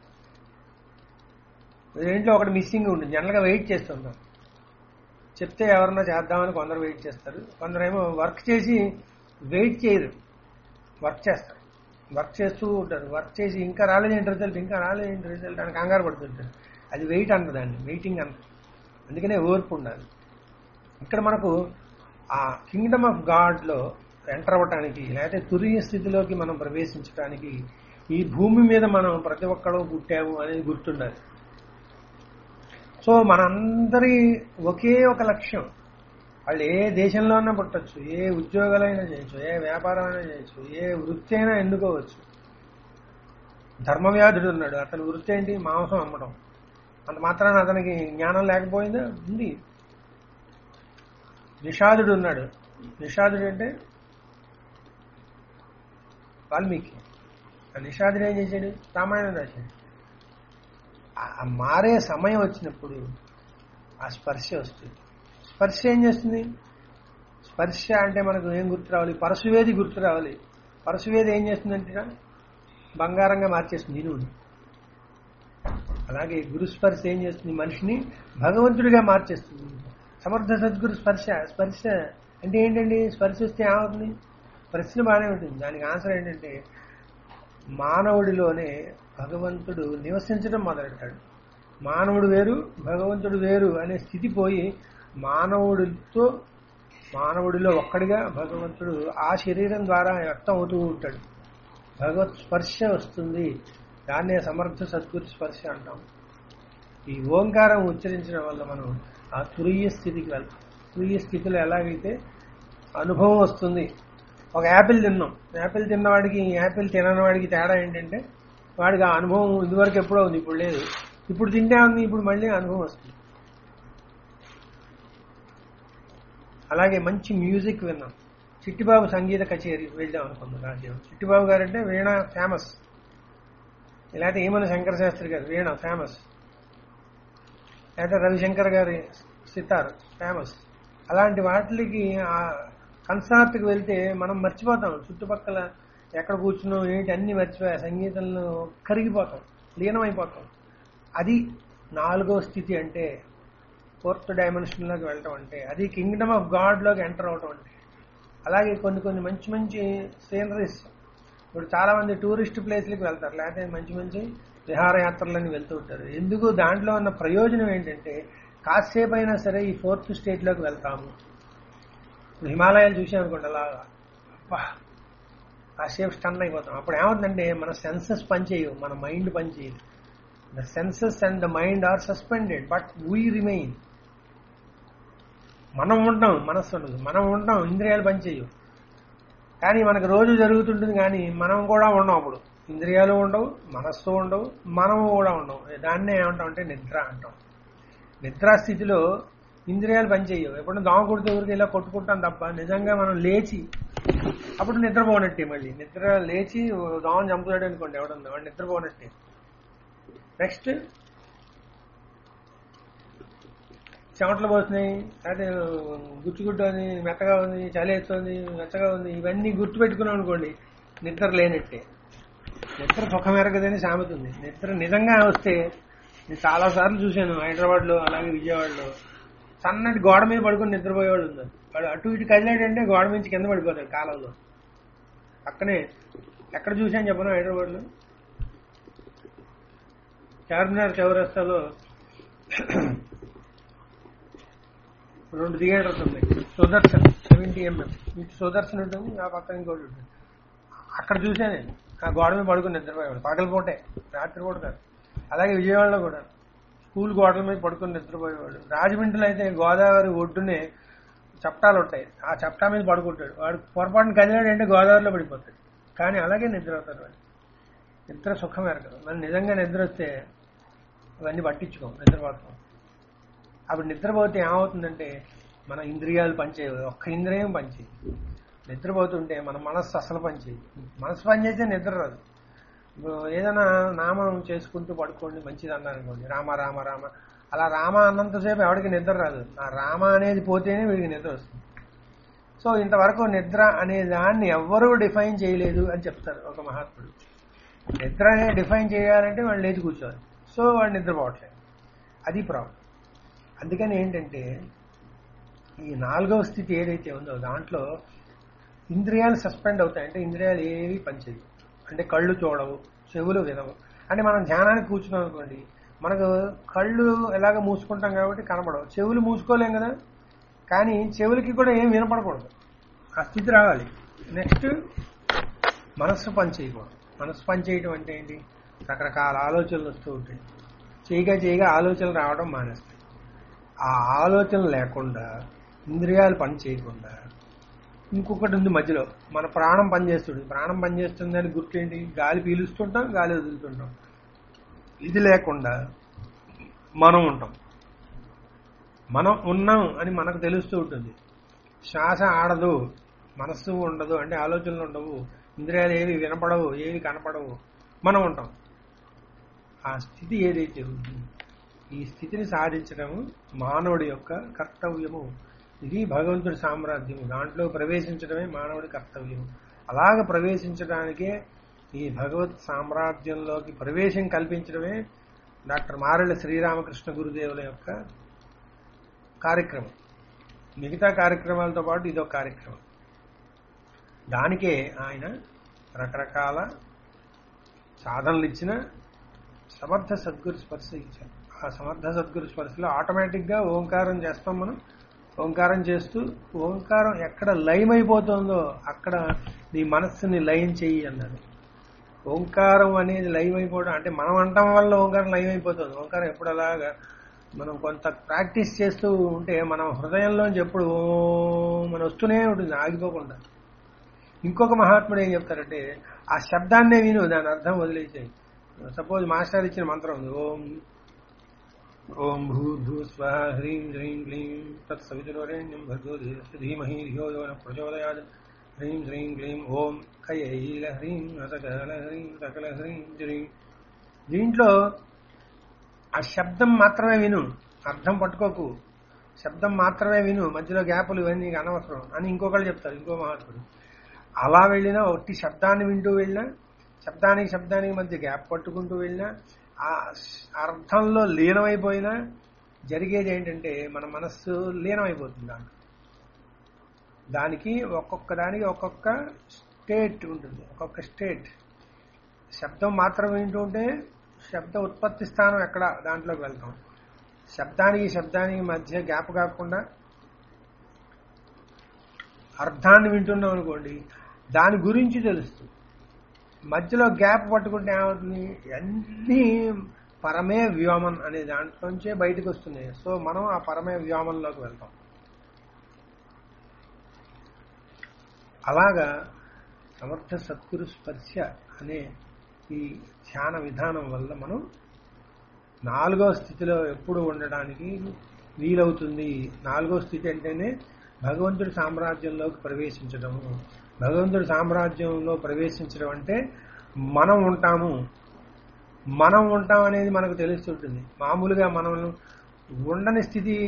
రెంట్లో ఒకటి మిస్సింగ్ ఉంటుంది జనరల్గా వెయిట్ చేస్తుంటాం చెప్తే ఎవరన్నా చేద్దామని కొందరు వెయిట్ చేస్తారు కొందరేమో వర్క్ చేసి వెయిట్ చేయరు వర్క్ చేస్తారు వర్క్ చేస్తూ ఉంటారు వర్క్ చేసి ఇంకా రాలేదేంటి రిజల్ట్ ఇంకా రాలేదేంటి రిజల్ట్ అని కంగారు పడుతుంటారు అది వెయిట్ అంటదండి వెయిటింగ్ అంట అందుకనే ఓర్పు ఉండాలి ఇక్కడ మనకు ఆ కింగ్డమ్ ఆఫ్ గాడ్లో ఎంటర్ అవ్వటానికి లేకపోతే తురియ స్థితిలోకి మనం ప్రవేశించడానికి ఈ భూమి మీద మనం ప్రతి ఒక్కడూ పుట్టాము అనేది గుర్తుండాలి సో మనందరి ఒకే ఒక లక్ష్యం వాళ్ళు ఏ దేశంలో అయినా పుట్టచ్చు ఏ ఉద్యోగాలైనా చేయొచ్చు ఏ వ్యాపారం అయినా చేయొచ్చు ఏ వృత్తి అయినా ఎన్నుకోవచ్చు ధర్మవ్యాధుడు ఉన్నాడు అతని వృత్తి ఏంటి మాంసం అమ్మడం అంత మాత్రాన అతనికి జ్ఞానం లేకపోయిందా ఉంది నిషాదుడు ఉన్నాడు నిషాదుడు అంటే వాల్మీకి ఆ నిషాదుడు ఏం చేశాడు రామాయణం రాశాడు ఆ మారే సమయం వచ్చినప్పుడు ఆ స్పర్శ వస్తుంది స్పర్శ ఏం చేస్తుంది స్పర్శ అంటే మనకు ఏం గుర్తు రావాలి పరశువేది గుర్తు రావాలి పరశువేది ఏం చేస్తుందంటే బంగారంగా మార్చేస్తుంది ఇనువుని అలాగే గురు స్పర్శ ఏం చేస్తుంది మనిషిని భగవంతుడిగా మార్చేస్తుంది సమర్థ సద్గురు స్పర్శ స్పర్శ అంటే ఏంటండి స్పర్శ వస్తే ఏమవుతుంది ప్రశ్న బాగానే ఉంటుంది దానికి ఆన్సర్ ఏంటంటే మానవుడిలోనే భగవంతుడు నివసించడం మొదలెట్టాడు మానవుడు వేరు భగవంతుడు వేరు అనే స్థితి పోయి మానవుడితో మానవుడిలో ఒక్కడిగా భగవంతుడు ఆ శరీరం ద్వారా వ్యక్తం అవుతూ ఉంటాడు భగవత్ స్పర్శ వస్తుంది దాన్నే సమర్థ సద్గురు స్పర్శ అంటాం ఈ ఓంకారం ఉచ్చరించడం వల్ల మనం ఆ తురియ స్థితికి వెళ్తాం తురియ స్థితిలో ఎలాగైతే అనుభవం వస్తుంది ఒక యాపిల్ తిన్నాం యాపిల్ తిన్నవాడికి యాపిల్ తినని వాడికి తేడా ఏంటంటే వాడికి ఆ అనుభవం ఇదివరకు ఎప్పుడో ఉంది ఇప్పుడు లేదు ఇప్పుడు తింటే ఉంది ఇప్పుడు మళ్ళీ అనుభవం వస్తుంది అలాగే మంచి మ్యూజిక్ విన్నాం చిట్టిబాబు సంగీత కచేరీ వెళ్దాం అనుకున్నాం రాజ్యం చిట్టిబాబు గారు అంటే వీణ ఫేమస్ లేకపోతే ఏమన శంకర శాస్త్రి గారు వీణ ఫేమస్ లేకపోతే రవిశంకర్ గారి సితార్ ఫేమస్ అలాంటి వాటికి ఆ కన్సర్ట్కి వెళ్తే మనం మర్చిపోతాం చుట్టుపక్కల ఎక్కడ కూర్చున్నాం ఏంటి అన్ని మర్చిపోయా సంగీతంలో కరిగిపోతాం లీనమైపోతాం అది నాలుగో స్థితి అంటే ఫోర్త్ డైమెన్షన్లోకి వెళ్ళటం అంటే అది కింగ్డమ్ ఆఫ్ గాడ్లోకి ఎంటర్ అవటం అంటే అలాగే కొన్ని కొన్ని మంచి మంచి సీనరీస్ ఇప్పుడు చాలా మంది టూరిస్ట్ ప్లేస్లకు వెళ్తారు లేకపోతే మంచి మంచి విహారయాత్రలని వెళ్తూ ఉంటారు ఎందుకు దాంట్లో ఉన్న ప్రయోజనం ఏంటంటే కాసేపు అయినా సరే ఈ ఫోర్త్ స్టేట్లోకి వెళ్తాము ఇప్పుడు హిమాలయాలు చూసామనుకోండి అలాగా అబ్బా కాసేపు స్టన్ అయిపోతాం అప్పుడు ఏమవుతుందంటే మన సెన్సెస్ పనిచేయవు మన మైండ్ పనిచేయదు the senses and the mind are suspended but we remain మనం ఉంటాం మనస్సు ఉండదు మనం ఉంటాం ఇంద్రియాలు పనిచేయవు కానీ మనకు రోజు జరుగుతుంటుంది కానీ మనం కూడా ఉండం అప్పుడు ఇంద్రియాలు ఉండవు మనస్సు ఉండవు మనము కూడా ఉండవు దాన్నే ఏమంటాం అంటే నిద్ర అంటాం నిద్రా స్థితిలో ఇంద్రియాలు పనిచేయవు ఎప్పుడు దోమ కొడితే ఊరికి ఇలా కొట్టుకుంటాం తప్ప నిజంగా మనం లేచి అప్పుడు నిద్రపోనట్టే మళ్ళీ నిద్ర లేచి దోమను చంపుతాడు అనుకోండి ఎవడన్నా వాడు నిద్రపోనట్టే నెక్స్ట్ చెమటలు పోతున్నాయి అదే గుచ్చుగుడ్డు అని మెత్తగా ఉంది చలి వేస్తుంది మెత్తగా ఉంది ఇవన్నీ గుర్తు పెట్టుకున్నాం అనుకోండి నిద్ర లేనట్టే నిద్ర సుఖం ఎరగదని సామెత ఉంది నిద్ర నిజంగా వస్తే నేను చాలా సార్లు చూశాను హైదరాబాద్లో అలాగే విజయవాడలో సన్నటి గోడ మీద పడుకొని నిద్రపోయేవాడు ఉన్నారు వాడు అటు ఇటు కదిలాడంటే గోడ నుంచి కింద పడిపోతాడు కాలంలో పక్కనే ఎక్కడ చూశాను చెప్పను హైదరాబాద్లో చార్మినార్ చౌరస్తాలో రెండు థియేటర్స్ ఉన్నాయి సుదర్శన్ సెవెంటీ ఎంఎం ఇటు సుదర్శన్ ఉంటుంది ఆ పక్కన ఇంకోటి ఉంటుంది అక్కడ చూసా నేను ఆ గోడ మీద పడుకుని నిద్రపోయేవాడు పగలపూటే రాత్రిపూట కాదు అలాగే విజయవాడలో కూడా స్కూల్ గోడల మీద పడుకుని నిద్రపోయేవాడు రాజమండ్రిలో అయితే గోదావరి ఒడ్డునే చప్టాలు ఉంటాయి ఆ చప్టా మీద పడుకుంటాడు వాడు పొరపాటున కదిలాడు అంటే గోదావరిలో పడిపోతాడు కానీ అలాగే నిద్ర అవుతాడు వాడు నిద్ర సుఖం ఎరగదు మరి నిజంగా నిద్ర వస్తే ఇవన్నీ పట్టించుకోం నిద్రపోతాం అప్పుడు నిద్రపోతే ఏమవుతుందంటే మన ఇంద్రియాలు పనిచేయవు ఒక్క ఇంద్రియం పనిచేయదు నిద్రపోతుంటే మన మనస్సు అసలు పనిచేయదు మనసు పనిచేస్తే నిద్ర రాదు ఇప్పుడు ఏదైనా నామం చేసుకుంటూ పడుకోండి మంచిది అన్నారు అనుకోండి రామ రామ రామ అలా రామ అన్నంతసేపు ఎవరికి నిద్ర రాదు ఆ రామ అనేది పోతేనే వీడికి నిద్ర వస్తుంది సో ఇంతవరకు నిద్ర అనే దాన్ని ఎవ్వరూ డిఫైన్ చేయలేదు అని చెప్తారు ఒక మహాత్ముడు నిద్ర అనే డిఫైన్ చేయాలంటే వాళ్ళు లేచి కూర్చోవాలి సో వాడు నిద్రపోవట్లేదు అది ప్రాబ్లం అందుకని ఏంటంటే ఈ నాలుగవ స్థితి ఏదైతే ఉందో దాంట్లో ఇంద్రియాలు సస్పెండ్ అవుతాయి అంటే ఇంద్రియాలు ఏవి పనిచేయవు అంటే కళ్ళు చూడవు చెవులు వినవు అంటే మనం ధ్యానానికి కూర్చున్నాం అనుకోండి మనకు కళ్ళు ఎలాగ మూసుకుంటాం కాబట్టి కనపడవు చెవులు మూసుకోలేం కదా కానీ చెవులకి కూడా ఏం వినపడకూడదు ఆ స్థితి రావాలి నెక్స్ట్ మనస్సు పని చేయకూడదు మనస్సు పని చేయడం అంటే ఏంటి రకరకాల ఆలోచనలు వస్తూ ఉంటాయి చేయగా చేయగా ఆలోచనలు రావడం మానేస్తాయి ఆ ఆలోచన లేకుండా ఇంద్రియాలు పని చేయకుండా ఇంకొకటి ఉంది మధ్యలో మన ప్రాణం పనిచేస్తుంది ప్రాణం పనిచేస్తుందని గుర్తేంటి గాలి పీలుస్తుంటాం గాలి వదులుతుంటాం ఇది లేకుండా మనం ఉంటాం మనం ఉన్నాం అని మనకు తెలుస్తూ ఉంటుంది శ్వాస ఆడదు మనస్సు ఉండదు అంటే ఆలోచనలు ఉండవు ఇంద్రియాలు ఏవి వినపడవు ఏవి కనపడవు మనం ఉంటాం ఆ స్థితి ఏదైతే ఉంది ఈ స్థితిని సాధించడం మానవుడి యొక్క కర్తవ్యము ఇది భగవంతుడి సామ్రాజ్యము దాంట్లో ప్రవేశించడమే మానవుడి కర్తవ్యము అలాగ ప్రవేశించడానికే ఈ భగవత్ సామ్రాజ్యంలోకి ప్రవేశం కల్పించడమే డాక్టర్ మారెళ్ళ శ్రీరామకృష్ణ గురుదేవుల యొక్క కార్యక్రమం మిగతా కార్యక్రమాలతో పాటు ఇదొక కార్యక్రమం దానికే ఆయన రకరకాల సాధనలు ఇచ్చిన సమర్థ సద్గురు స్పర్శ ఇచ్చారు ఆ సమర్థ సద్గురు స్పర్శలో ఆటోమేటిక్గా ఓంకారం చేస్తాం మనం ఓంకారం చేస్తూ ఓంకారం ఎక్కడ లయం అయిపోతుందో అక్కడ నీ మనస్సుని లయం చెయ్యి అన్నారు ఓంకారం అనేది లయం అయిపోవడం అంటే మనం అంటాం వల్ల ఓంకారం లయం అయిపోతుంది ఓంకారం ఎప్పుడు అలాగా మనం కొంత ప్రాక్టీస్ చేస్తూ ఉంటే మనం హృదయంలోంచి ఎప్పుడు ఓం అని వస్తూనే ఉంటుంది ఆగిపోకుండా ఇంకొక మహాత్ముడు ఏం చెప్తారంటే ఆ శబ్దాన్నే విను దాని అర్థం వదిలేసేయి సపోజ్ మాస్టర్ ఇచ్చిన మంత్రం ఉంది ఓం ఓం భూ స్వ హ్రీం హ్రీం క్లీం తత్సవితురేణ్యం భర్గో దేవస్య ధీమహి ధియో యో నః ప్రచోదయాత్ హ్రీం హ్రీం క్లీం ఓం కయైల హ్రీం అసకల హ్రీం సకల హ్రీం హ్రీం దీంట్లో ఆ శబ్దం మాత్రమే విను అర్థం పట్టుకోకు శబ్దం మాత్రమే విను మధ్యలో గ్యాపులు ఇవన్నీ నీకు అనవసరం అని ఇంకొకళ్ళు చెప్తారు ఇంకో మహాత్ముడు అలా వెళ్ళినా ఒకటి శబ్దాన్ని వింటూ వెళ్ళినా శబ్దానికి శబ్దానికి మధ్య గ్యాప్ పట్టుకుంటూ వెళ్ళినా ఆ అర్థంలో లీనమైపోయినా జరిగేది ఏంటంటే మన మనస్సు లీనమైపోతుంది దాంట్లో దానికి ఒక్కొక్క దానికి ఒక్కొక్క స్టేట్ ఉంటుంది ఒక్కొక్క స్టేట్ శబ్దం మాత్రం వింటూ ఉంటే శబ్ద ఉత్పత్తి స్థానం ఎక్కడ దాంట్లోకి వెళ్తాం శబ్దానికి శబ్దానికి మధ్య గ్యాప్ కాకుండా అర్థాన్ని వింటున్నాం అనుకోండి దాని గురించి తెలుస్తుంది మధ్యలో గ్యాప్ పట్టుకుంటే ఏమవుతుంది అన్నీ పరమే వ్యోమన్ అనే దాంట్లోంచే బయటకు వస్తున్నాయి సో మనం ఆ పరమే వ్యోమంలోకి వెళ్తాం అలాగా సమర్థ సద్గురు స్పర్శ అనే ఈ ధ్యాన విధానం వల్ల మనం నాలుగో స్థితిలో ఎప్పుడు ఉండడానికి వీలవుతుంది నాలుగో స్థితి అంటేనే భగవంతుడి సామ్రాజ్యంలోకి ప్రవేశించడము భగవంతుడి సామ్రాజ్యంలో ప్రవేశించడం అంటే మనం ఉంటాము మనం ఉంటాం అనేది మనకు తెలుస్తుంటుంది మామూలుగా మనం ఉండని స్థితి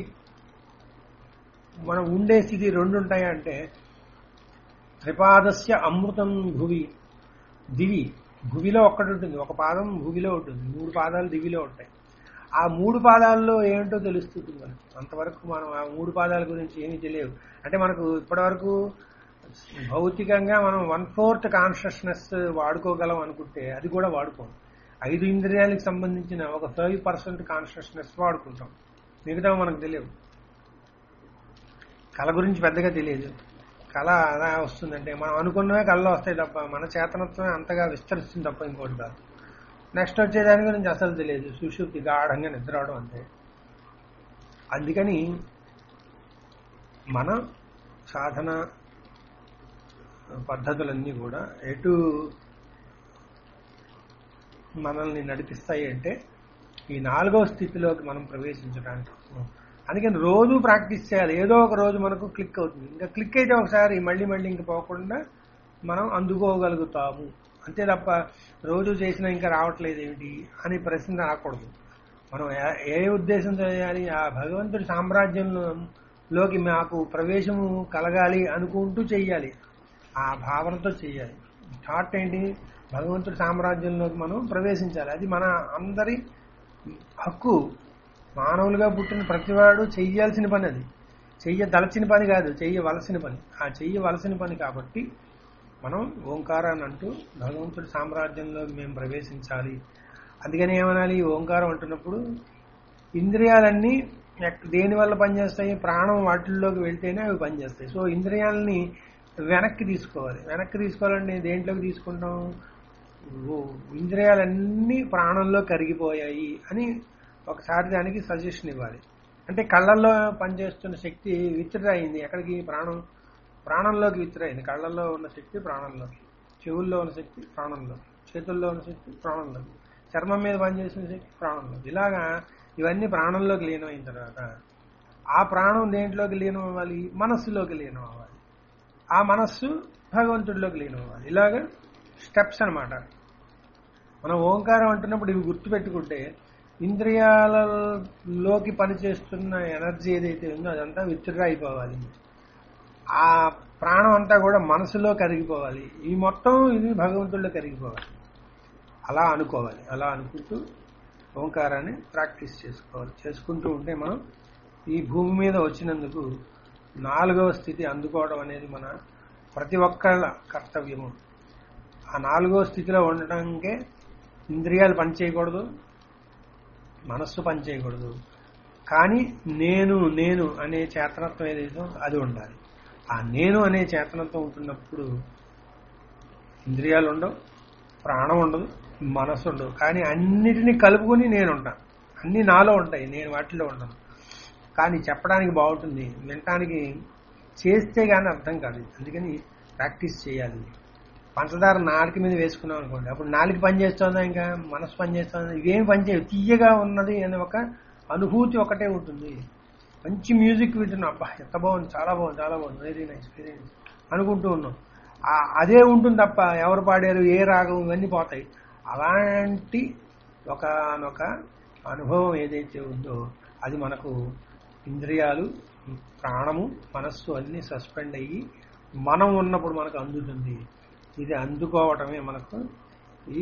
మనం ఉండే స్థితి రెండు ఉంటాయంటే త్రిపాదస్య అమృతం భువి దివి భువిలో ఒక్కటి ఉంటుంది ఒక పాదం భువిలో ఉంటుంది మూడు పాదాలు దివిలో ఉంటాయి ఆ మూడు పాదాల్లో ఏంటో తెలుస్తుంది మనకు అంతవరకు మనం ఆ మూడు పాదాల గురించి ఏమీ తెలియదు అంటే మనకు ఇప్పటివరకు భౌతికంగా మనం వన్ ఫోర్త్ కాన్షియస్నెస్ వాడుకోగలం అనుకుంటే అది కూడా వాడుకోం ఐదు ఇంద్రియాలకు సంబంధించిన ఒక ఫైవ్ పర్సెంట్ కాన్షియస్నెస్ వాడుకుంటాం మిగతా మనకు తెలియదు కళ గురించి పెద్దగా తెలియదు కళ అలా వస్తుందంటే మనం అనుకున్నవే కళలో వస్తాయి తప్ప మన చేతనత్వమే అంతగా విస్తరిస్తుంది తప్ప ఇంకోటి కాదు నెక్స్ట్ వచ్చే దాని గురించి అసలు తెలియదు సుషుప్తి గాఢంగా నిద్రవడం అంతే అందుకని మన సాధన పద్ధతులన్నీ కూడా ఎటు మనల్ని నడిపిస్తాయి అంటే ఈ నాలుగో స్థితిలోకి మనం ప్రవేశించడానికి అందుకని రోజు ప్రాక్టీస్ చేయాలి ఏదో ఒక రోజు మనకు క్లిక్ అవుతుంది ఇంకా క్లిక్ అయితే ఒకసారి మళ్ళీ మళ్ళీ ఇంక పోకుండా మనం అందుకోగలుగుతాము అంతే తప్ప రోజు చేసినా ఇంకా రావట్లేదు ఏమిటి అని ప్రశ్న రాకూడదు మనం ఏ- ఏ ఉద్దేశంతో చేయాలి ఆ భగవంతుడి సామ్రాజ్యంలోకి మాకు ప్రవేశము కలగాలి అనుకుంటూ చెయ్యాలి ఆ భావనతో చెయ్యాలి థాట్ ఏంటి భగవంతుడి సామ్రాజ్యంలోకి మనం ప్రవేశించాలి అది మన అందరి హక్కు మానవులుగా పుట్టిన ప్రతివాడు చెయ్యాల్సిన పని అది చెయ్యదలచిన పని కాదు చెయ్యవలసిన పని ఆ చెయ్యవలసిన పని కాబట్టి మనం ఓంకారాన్ని అంటూ భగవంతుడి సామ్రాజ్యంలోకి మేము ప్రవేశించాలి అందుకని ఏమనాలి ఓంకారం అంటున్నప్పుడు ఇంద్రియాలన్నీ ఎక్- దేని వల్ల పనిచేస్తాయి ప్రాణం వాటిల్లోకి వెళ్తేనే అవి పనిచేస్తాయి సో ఇంద్రియాలని వెనక్కి తీసుకోవాలి వెనక్కి తీసుకోవాలంటే దేంట్లోకి తీసుకుంటాం ఓ, ఇంద్రియాలన్నీ ప్రాణంలో కరిగిపోయాయి అని ఒకసారి దానికి సజెషన్ ఇవ్వాలి అంటే కళ్ళల్లో పనిచేస్తున్న శక్తి విత్డ్రా అయింది ఎక్కడికి ప్రాణం ప్రాణంలోకి విత్డ్రా అయింది కళ్ళల్లో ఉన్న శక్తి ప్రాణంలోకి చెవుల్లో ఉన్న శక్తి ప్రాణంలోకి చేతుల్లో ఉన్న శక్తి ప్రాణంలోకి చర్మం మీద పనిచేసిన శక్తి ప్రాణంలోకి ఇలాగా ఇవన్నీ ప్రాణంలోకి లీనమైన తర్వాత ఆ ప్రాణం దేంట్లోకి లీనం అవ్వాలి మనస్సులోకి లీనం అవ్వాలి ఆ మనస్సు భగవంతుడిలోకి లీనం అవ్వాలి ఇలాగా స్టెప్స్ అన్నమాట మనం ఓంకారం అంటున్నప్పుడు ఇవి గుర్తుపెట్టుకుంటే ఇంద్రియాలలోకి పనిచేస్తున్న ఎనర్జీ ఏదైతే ఉందో అదంతా విత్డ్రా అయిపోవాలి ఆ ప్రాణం అంతా కూడా మనసులో కరిగిపోవాలి ఈ మొత్తం ఇది భగవంతుడిలో కరిగిపోవాలి అలా అనుకోవాలి అలా అనుకుంటూ ఓంకారాన్ని ప్రాక్టీస్ చేసుకోవాలి చేసుకుంటూ ఉంటే మనం ఈ భూమి మీద వచ్చినందుకు నాలుగవ స్థితి అందుకోవడం అనేది మన ప్రతి ఒక్కళ్ళ కర్తవ్యము ఆ నాలుగో స్థితిలో ఉండడానికే ఇంద్రియాలు పనిచేయకూడదు మనస్సు పనిచేయకూడదు కానీ నేను నేను అనే చేతనత్వం ఏదైతే అది ఉండాలి ఆ నేను అనే చేతనత్వం ఉంటున్నప్పుడు ఇంద్రియాలు ఉండవు ప్రాణం ఉండదు మనస్సు ఉండదు కానీ అన్నిటినీ కలుపుకొని నేను ఉంటాను అన్నీ నాలో ఉంటాయి నేను వాటిలో ఉండను కానీ చెప్పడానికి బాగుంటుంది వినటానికి చేస్తే కానీ అర్థం కాదు అందుకని ప్రాక్టీస్ చేయాలి పంచదార నాలుక మీద వేసుకున్నాం అనుకోండి అప్పుడు నాలుగు పని చేస్తుందా ఇంకా మనసు పని చేస్తుందా ఇవేం పని చేయవు తీయగా ఉన్నది అనే ఒక అనుభూతి ఒకటే ఉంటుంది మంచి మ్యూజిక్ వింటున్నాం అబ్బా ఎంత బాగుంది చాలా బాగుంది చాలా బాగుంది వెరీ నైస్ వెరీ నైస్ అనుకుంటూ ఉన్నాం ఆ- అదే ఉంటుంది తప్ప ఎవరు పాడారు ఏ రాగం ఇవన్నీ పోతాయి అలాంటి ఒకనొక అనుభవం ఏదైతే ఉందో అది మనకు ఇంద్రియాలు ప్రాణము మనస్సు అన్ని సస్పెండ్ అయ్యి మనం ఉన్నప్పుడు మనకు అందుతుంది ఇది అందుకోవటమే మనకు ఈ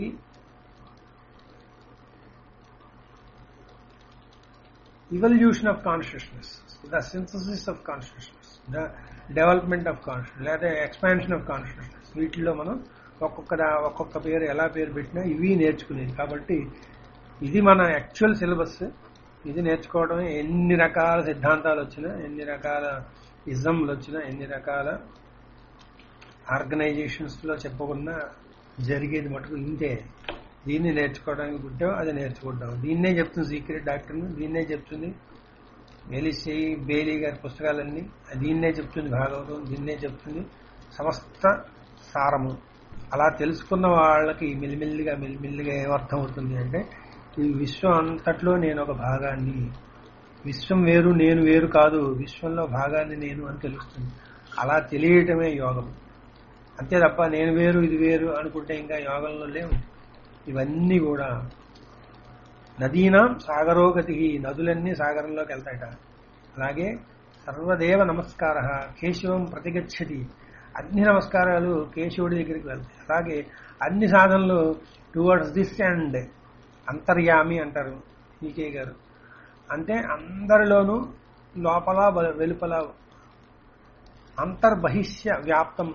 evolution of consciousness the synthesis of consciousness the development of conscious లేదా ఎక్స్పాన్షన్ ఆఫ్ కాన్షియస్నెస్ వీటిలో మనం ఒక్కొక్క దా- ఒక్కొక్క పేరు ఎలా పేరు పెట్టినా ఇవి నేర్చుకునేది కాబట్టి ఇది మన యాక్చువల్ సిలబస్ ఇది నేర్చుకోవడం ఎన్ని రకాల సిద్ధాంతాలు వచ్చినా ఎన్ని రకాల ఇజంలు వచ్చినా ఎన్ని రకాల ఆర్గనైజేషన్స్ లో చెప్పకుండా జరిగేది మటుకు ఇంతే దీన్ని నేర్చుకోవడానికి పుట్టాం అది నేర్చుకుంటాం దీన్నే చెప్తుంది సీక్రెట్ డాక్టర్ దీన్నే చెప్తుంది మెలిసి బేలీ గారి పుస్తకాలన్నీ దీన్నే చెప్తుంది భాగవతం దీన్నే చెప్తుంది సమస్త సారము అలా తెలుసుకున్న వాళ్ళకి మెల్లిమెల్లిగా మెల్లిమెల్లిగా ఏమర్థం అవుతుంది అంటే ఈ విశ్వం అంతట్లో నేను ఒక భాగాన్ని విశ్వం వేరు నేను వేరు కాదు విశ్వంలో భాగాన్ని నేను అని తెలుస్తుంది అలా తెలియటమే యోగం అంతే తప్ప నేను వేరు ఇది వేరు అనుకుంటే ఇంకా యోగంలో లేవు ఇవన్నీ కూడా నదీనాం సాగరోగతి నదులన్నీ సాగరంలోకి వెళ్తాయట అలాగే సర్వదేవ నమస్కార కేశవం ప్రతిగచ్చతి అన్ని నమస్కారాలు కేశవుడి దగ్గరికి వెళ్తాయి అలాగే అన్ని సాధనలు టువర్డ్స్ దిస్ అండ్ అంతర్యామి అంటారు ఈకే గారు అంటే అందరిలోనూ లోపల బ- వెలుపల అంతర్బహిష్య వ్యాప్తం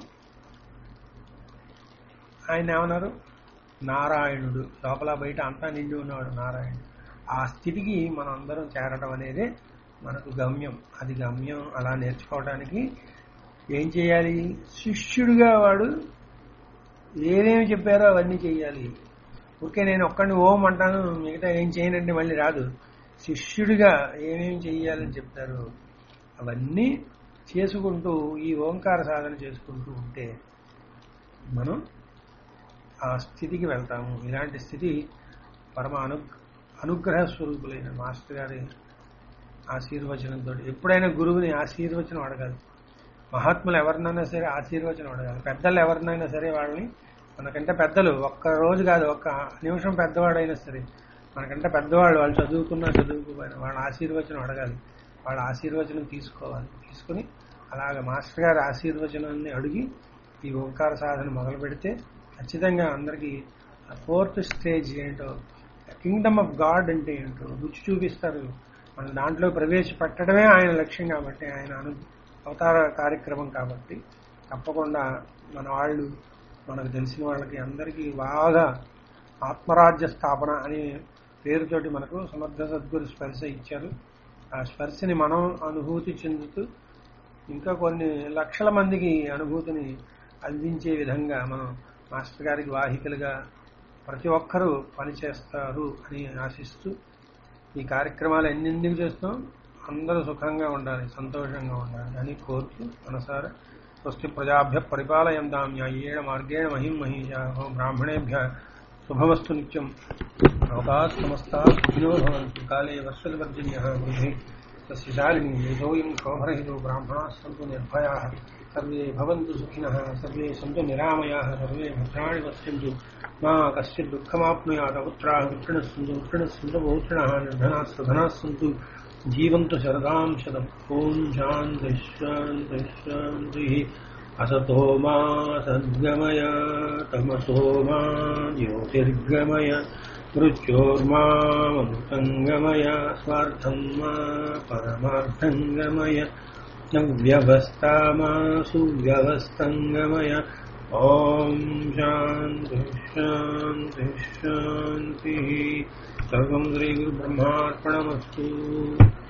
ఆయన ఏమన్నారు నారాయణుడు లోపల బయట అంతా నిండి ఉన్నవాడు నారాయణుడు ఆ స్థితికి మనం అందరం చేరడం అనేది మనకు గమ్యం అది గమ్యం అలా నేర్చుకోవడానికి ఏం చేయాలి శిష్యుడిగా వాడు ఏమేమి చెప్పారో అవన్నీ చేయాలి ఓకే నేను ఒక్కడిని ఓం అంటాను మిగతా ఏం చేయనంటే మళ్ళీ రాదు శిష్యుడిగా ఏమేమి చెయ్యాలని చెప్తారు అవన్నీ చేసుకుంటూ ఈ ఓంకార సాధన చేసుకుంటూ ఉంటే మనం ఆ స్థితికి వెళ్తాము ఇలాంటి స్థితి పరమ అను అనుగ్రహ స్వరూపులైన మాస్టర్ గారి ఆశీర్వచనంతో ఎప్పుడైనా గురువుని ఆశీర్వచనం అడగాలి మహాత్ములు ఎవరినైనా సరే ఆశీర్వచనం అడగాలి పెద్దలు ఎవరినైనా సరే వాళ్ళని మనకంటే పెద్దలు ఒక్క రోజు కాదు ఒక్క నిమిషం పెద్దవాడైనా సరే మనకంటే పెద్దవాళ్ళు వాళ్ళు చదువుకున్నా చదువుకోపోయినా వాళ్ళ ఆశీర్వచనం అడగాలి వాళ్ళ ఆశీర్వచనం తీసుకోవాలి తీసుకుని అలాగ మాస్టర్ గారి ఆశీర్వచనాన్ని అడిగి ఈ ఓంకార సాధన మొదలు పెడితే ఖచ్చితంగా అందరికీ ఫోర్త్ స్టేజ్ ఏంటో కింగ్డమ్ ఆఫ్ గాడ్ అంటే ఏంటో రుచి చూపిస్తారు మన దాంట్లో ప్రవేశపెట్టడమే ఆయన లక్ష్యం కాబట్టి ఆయన అను అవతార కార్యక్రమం కాబట్టి తప్పకుండా మన వాళ్ళు మనకు తెలిసిన వాళ్ళకి అందరికీ బాగా ఆత్మరాజ్య స్థాపన అనే పేరుతోటి మనకు సమర్థ సద్గురు స్పర్శ ఇచ్చారు ఆ స్పర్శని మనం అనుభూతి చెందుతూ ఇంకా కొన్ని లక్షల మందికి అనుభూతిని అందించే విధంగా మనం మాస్టర్ గారికి వాహికలుగా ప్రతి ఒక్కరూ పనిచేస్తారు అని ఆశిస్తూ ఈ కార్యక్రమాలు ఎన్నెందుకు చేస్తాం అందరూ సుఖంగా ఉండాలి సంతోషంగా ఉండాలి అని కోరుతూ మనసారా స్వస్తి ప్రజాభ్య పరిపాలయందాం న్యాయేణ మార్గేణ మహిం మహీషా బ్రాహ్మణేభ్య శుభమస్తు నిత్యం లోకాత్ సమస్తా సుఖినో భవంతు కాలే వర్షద్వర్జన్యः బుద్ధి తస్య శాలిని యథోయం శోభరహితో బ్రాహ్మణాः सन्तु निर्भयाः सर्वे भवन्तु सुखिनः सर्वे सन्तु निरामयाः सर्वे भद्राणि पश्यन्तु मा कश्चित् दुःखमाप्नुयात् पुत्राः वृक्षणः सन्तु वृक्षणः सन्तु बहुत्रिणः निर्धनाः सधनाः सन्तु जीवन्तु शरदां शतम् ॐ शान्तिः शान्तिः शान्तिः असतो मा सद्गमय तमसो मा ज्योतिर्गमय मृत्योर्मामृतङ्गमय स्वार्थं मा परमार्थङ्गमय न व्यवस्था मा सुव्यवस्थङ्गमय ॐ शान्तिः शान्तिः शान्तिः सर्वं श्रीगुरुब्रह्मार्पणमस्तु